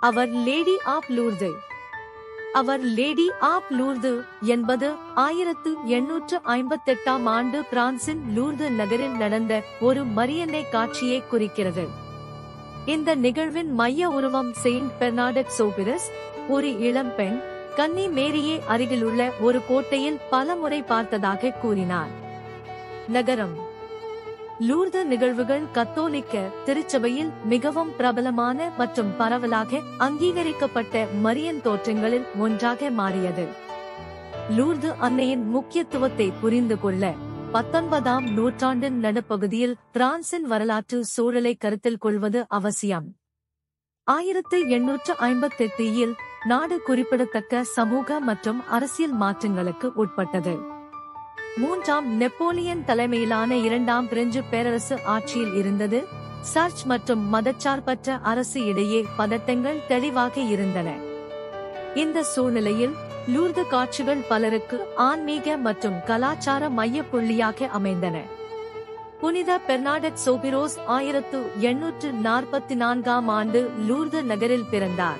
our Lady of Lourdes Our Lady of Lourdes என்பது ஆயிரத்து எண்ணூற்று ஐம்பத்தெட்டாம் ஆண்டு பிரான்சின் லூர்து நகரில் நடந்த ஒரு மரியன்னை காட்சியை குறிக்கிறது இந்த நிகழ்வின் மைய உருவம் செயின்ட் பெர்னாடட் சோபிரஸ் ஒரு இளம்பெண் கன்னி மேரியே அருகிலுள்ள ஒரு கோட்டையில் பலமுறை பார்த்ததாக கூறினார் நகரம் லூர்து நிகழ்வுகள் கத்தோலிக்க திருச்சபையில் மிகவும் பிரபலமான மற்றும் பரவலாக அங்கீகரிக்கப்பட்ட மரியன் தோற்றங்களில் ஒன்றாக மாறியது லூர்து அன்னையின் முக்கியத்துவத்தை புரிந்து கொள்ள பத்தொன்பதாம் நூற்றாண்டின் நடுப்பகுதியில் பிரான்சின் வரலாற்று சூழலை கருத்தில் கொள்வது அவசியம் ஆயிரத்து எண்ணூற்று ஐம்பத்தெட்டில் நாடு குறிப்பிடத்தக்க சமூக மற்றும் அரசியல் மாற்றங்களுக்கு உட்பட்டது மூன்றாம் நெப்போலியன் தலைமையிலான இரண்டாம் பிரெஞ்சு பேரரசு ஆட்சியில் இருந்தது சர்ச் மற்றும் மதச்சார்பற்ற அரசு இடையே பதட்டங்கள் தெளிவாக இருந்தன இந்த சூழ்நிலையில் லூர்து காட்சிகள் பலருக்கு ஆன்மீக மற்றும் கலாச்சார மைய புள்ளியாக அமைந்தன புனித பெர்னாடட் சோபிரோஸ் ஆயிரத்து எண்ணூற்று நாற்பத்தி நான்காம் ஆண்டு லூர்து நகரில் பிறந்தார்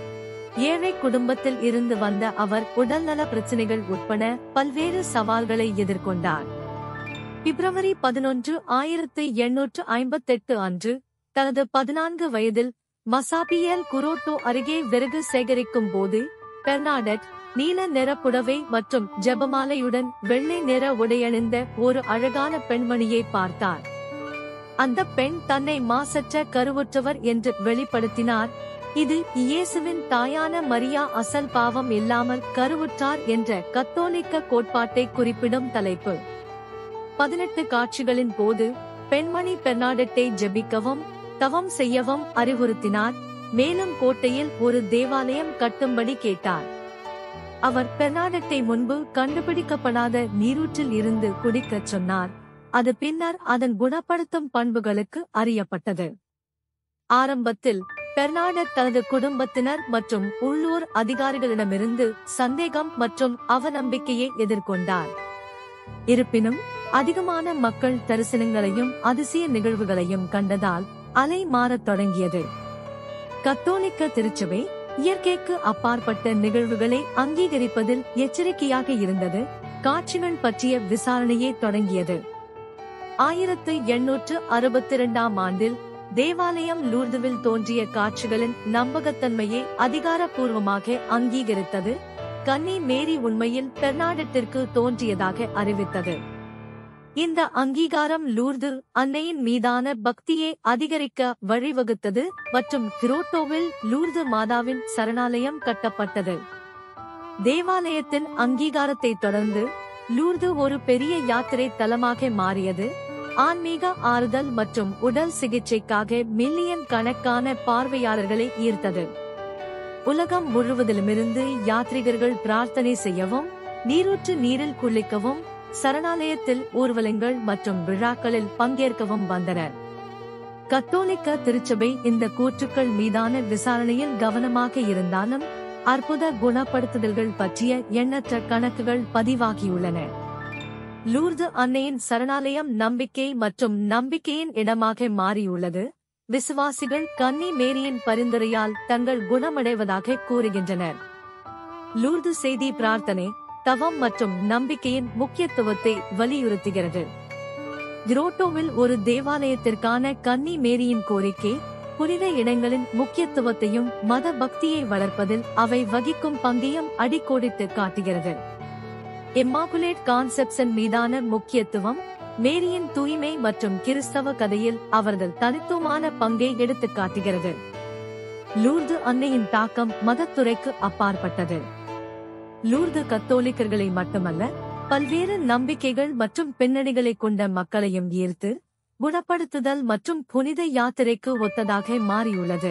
ஏழை குடும்பத்தில் இருந்து வந்த அவர் உடல்நல பிரச்சனைகள் உட்பட பல்வேறு சவால்களை எதிர்கொண்டார் பிப்ரவரி பதினொன்று ஆயிரத்து எண்ணூற்று ஐம்பத்தெட்டு அன்று தனது பதினான்கு வயதில் மசாபியல் குரோட்டோ அருகே விறகு சேகரிக்கும் போது பெர்னாடட் நீல நிற புடவை மற்றும் ஜெபமாலையுடன் வெள்ளை நிற உடையணிந்த ஒரு அழகான பெண்மணியை பார்த்தார் அந்த பெண் தன்னை மாசற்ற கருவுற்றவர் என்று வெளிப்படுத்தினார் இது இயேசுவின் தாயான மரியா அசல் பாவம் இல்லாமல் கருவுற்றார் என்ற கத்தோலிக்க கோட்பாட்டை குறிப்பிடும் தலைப்பு பதினெட்டு காட்சிகளின் போது பெண்மணி பெர்னாடெட்டை ஜெபிக்கவும் தவம் செய்யவும் அறிவுறுத்தினார் மேலும் கோட்டையில் ஒரு தேவாலயம் கட்டும்படி கேட்டார் அவர் பெர்னாடெட்டை முன்பு கண்டுபிடிக்கப்படாத நீரூற்றில் இருந்து குடிக்கச் சொன்னார் அது பின்னர் அதன் குணப்படுத்தும் பண்புகளுக்கு அறியப்பட்டது ஆரம்பத்தில் பெர்னாடட் தனது குடும்பத்தினர் மற்றும் உள்ளூர் அதிகாரிகளிடமிருந்து சந்தேகம் மற்றும் அவநம்பிக்கையை எதிர்கொண்டார் இருப்பினும் அதிகமான மக்கள் தரிசனங்களையும் அதிசய நிகழ்வுகளையும் கண்டதால் அலை மாறத் தொடங்கியது கத்தோலிக்க திருச்சபை இயற்கைக்கு அப்பாற்பட்ட நிகழ்வுகளை அங்கீகரிப்பதில் எச்சரிக்கையாக இருந்தது காட்சிகள் பற்றிய விசாரணையே தொடங்கியது ஆயிரத்து எண்ணூற்று அறுபத்தி இரண்டாம் ஆண்டில் தேவாலயம் லூர்துவில் தோன்றிய காட்சிகளின் நம்பகத்தன்மையை அதிகாரப்பூர்வமாக அங்கீகரித்தது கன்னி மேரி உண்மையில் பெர்னாடத்திற்கு தோன்றியதாக அறிவித்தது இந்த அங்கீகாரம் லூர்து அன்னையின் மீதான பக்தியை அதிகரிக்க வழிவகுத்தது மற்றும் கிரோட்டோவில் லூர்து மாதாவின் சரணாலயம் கட்டப்பட்டது தேவாலயத்தின் அங்கீகாரத்தை தொடர்ந்து லூர்து ஒரு பெரிய யாத்திரை தலமாக மாறியது ஆன்மீக ஆறுதல் மற்றும் உடல் சிகிச்சைக்காக மில்லியன் கணக்கான பார்வையாளர்களை ஈர்த்தது உலகம் முழுவதிலுமிருந்து யாத்ரிகர்கள் பிரார்த்தனை செய்யவும் நீரூற்று நீரில் குளிக்கவும் சரணாலயத்தில் ஊர்வலங்கள் மற்றும் விழாக்களில் பங்கேற்கவும் வந்தனர் கத்தோலிக்க திருச்சபை இந்த கூற்றுக்கள் மீதான விசாரணையில் கவனமாக இருந்தாலும் அற்புத குணப்படுத்துதல்கள் பற்றிய எண்ணற்ற கணக்குகள் பதிவாகியுள்ளன லூர்து அன்னையின் சரணாலயம் நம்பிக்கை மற்றும் நம்பிக்கையின் இடமாக மாறியுள்ளது விசுவாசிகள் கன்னி மேரியின் பரிந்துரையால் தங்கள் குணமடைவதாக கூறுகின்றனர் லூர்து செய்தி பிரார்த்தனை தவம் மற்றும் நம்பிக்கையின் முக்கியத்துவத்தை வலியுறுத்துகிறது கிரோட்டோவில் ஒரு தேவாலயத்திற்கான கன்னி மேரியின் கோரிக்கை புனித இடங்களின் முக்கியத்துவத்தையும் மத பக்தியை வளர்ப்பதில் அவை வகிக்கும் பங்கையும் அடிக்கோடித்து காட்டுகிறது இம்மாகுலேட் கான்செப்ஷன் மீதான முக்கியத்துவம் மேரியின் தூய்மை மற்றும் கிறிஸ்தவ கதையில் அவர்கள் தனித்துவமான பங்கை எடுத்துக் காட்டுகிறது லூர்து அன்னையின் தாக்கம் மதத்துறைக்கு அப்பாற்பட்டது லூர்து கத்தோலிக்கர்களை மட்டுமல்ல பல்வேறு நம்பிக்கைகள் மற்றும் பின்னணிகளை கொண்ட மக்களையும் ஈர்த்து குணப்படுத்துதல் மற்றும் புனித யாத்திரைக்கு ஒத்ததாக மாறியுள்ளது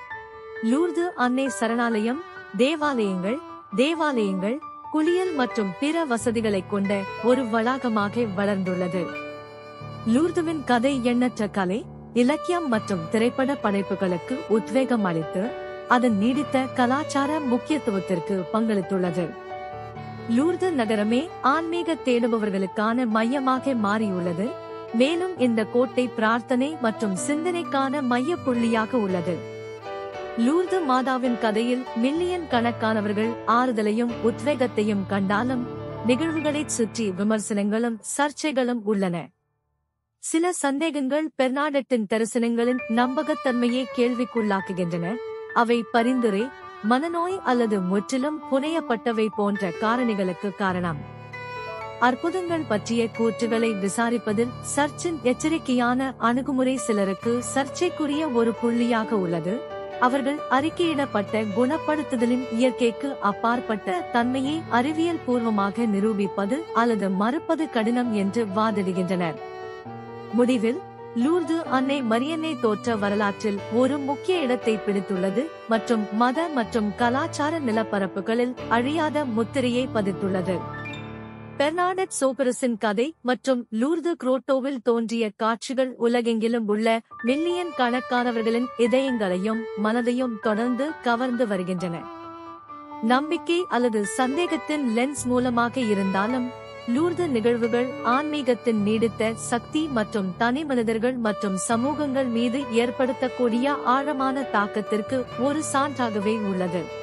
லூர்து அன்னை சரணாலயம் தேவாலயங்கள் தேவாலயங்கள் குளியல் மற்றும் பிற வசதிகளை கொண்ட ஒரு வளாகமாக வளர்ந்துள்ளது லூர்துவின் கதை எண்ணற்ற கலை இலக்கியம் மற்றும் திரைப்பட படைப்புகளுக்கு உத்வேகம் அளித்து அதன் நீடித்த கலாச்சார முக்கியத்துவத்திற்கு பங்களித்துள்ளது லூர்து நகரமே ஆன்மீக தேடுபவர்களுக்கான மையமாக மாறியுள்ளது மேலும் இந்த கோட்டை பிரார்த்தனை மற்றும் சிந்தனைக்கான மைய புள்ளியாக உள்ளது லூர்து மாதாவின் கதையில் மில்லியன் கணக்கானவர்கள் ஆறுதலையும் உத்வேகத்தையும் கண்டாலும் நிகழ்வுகளைச் சுற்றி விமர்சனங்களும் சர்ச்சைகளும் உள்ளன சில சந்தேகங்கள் பெர்னாடத்தின் தரிசனங்களின் நம்பகத்தன்மையை கேள்விக்குள்ளாக்குகின்றன அவை பரிந்துரை மனநோய் அல்லது முற்றிலும் புனையப்பட்டவை போன்ற காரணிகளுக்கு காரணம் அற்புதங்கள் பற்றிய கூற்றுகளை விசாரிப்பதில் சர்ச்சின் எச்சரிக்கையான அணுகுமுறை சிலருக்கு சர்ச்சைக்குரிய ஒரு புள்ளியாக உள்ளது அவர்கள் அறிக்கையிடப்பட்ட குணப்படுத்துதலின் இயற்கைக்கு அப்பாற்பட்ட தன்மையை அறிவியல் பூர்வமாக நிரூபிப்பது அல்லது மறுப்பது கடினம் என்று வாதிடுகின்றனர் முடிவில் லூர்து அன்னை மரியன்னை தோற்ற வரலாற்றில் ஒரு முக்கிய இடத்தை பிடித்துள்ளது மற்றும் மத மற்றும் கலாச்சார நிலப்பரப்புகளில் அழியாத முத்திரையை பதித்துள்ளது பெர்னாடட் சோபரஸின் கதை மற்றும் லூர்து குரோட்டோவில் தோன்றிய காட்சிகள் உலகெங்கிலும் உள்ள மில்லியன் கணக்கானவர்களின் இதயங்களையும் மனதையும் தொடர்ந்து கவர்ந்து வருகின்றன நம்பிக்கை அல்லது சந்தேகத்தின் லென்ஸ் மூலமாக இருந்தாலும் லூர்து நிகழ்வுகள் ஆன்மீகத்தின் நீடித்த சக்தி மற்றும் தனி மனிதர்கள் மற்றும் சமூகங்கள் மீது ஏற்படுத்தக்கூடிய ஆழமான தாக்கத்திற்கு ஒரு சான்றாகவே உள்ளது